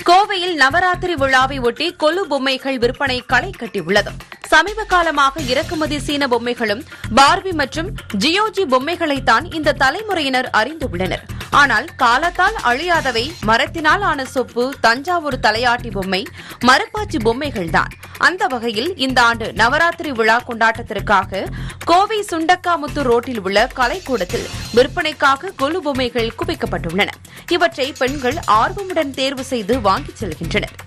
கோவையில் நவராத்திரி விழாவை ஒட்டி கொலு பொம்மைகள் விற்பனை களை கட்டியுள்ளது சமீப காலமாக இறக்குமதி சீன பொம்மைகளும் பார்பி மற்றும் ஜியோஜி பொம்மைகளைத்தான் இந்த தலைமுறையினர் அறிந்துள்ளனர் ஆனால் காலத்தால் அழியாதவை மரத்தினால் ஆன சொப்பு தஞ்சாவூர் தலையாட்டி பொம்மை மரப்பாச்சி பொம்மைகள்தான் அந்த வகையில் இந்த ஆண்டு நவராத்திரி விழா கொண்டாட்டத்திற்காக கோவை சுண்டக்காமுத்தூர் ரோட்டில் உள்ள கலைக்கூடத்தில் விற்பனைக்காக கொலு பொம்மைகள் குவிக்கப்பட்டுள்ளன இவற்றை பெண்கள் ஆர்வமுடன் தேர்வு செய்து வாங்கிச் செல்கின்றனர்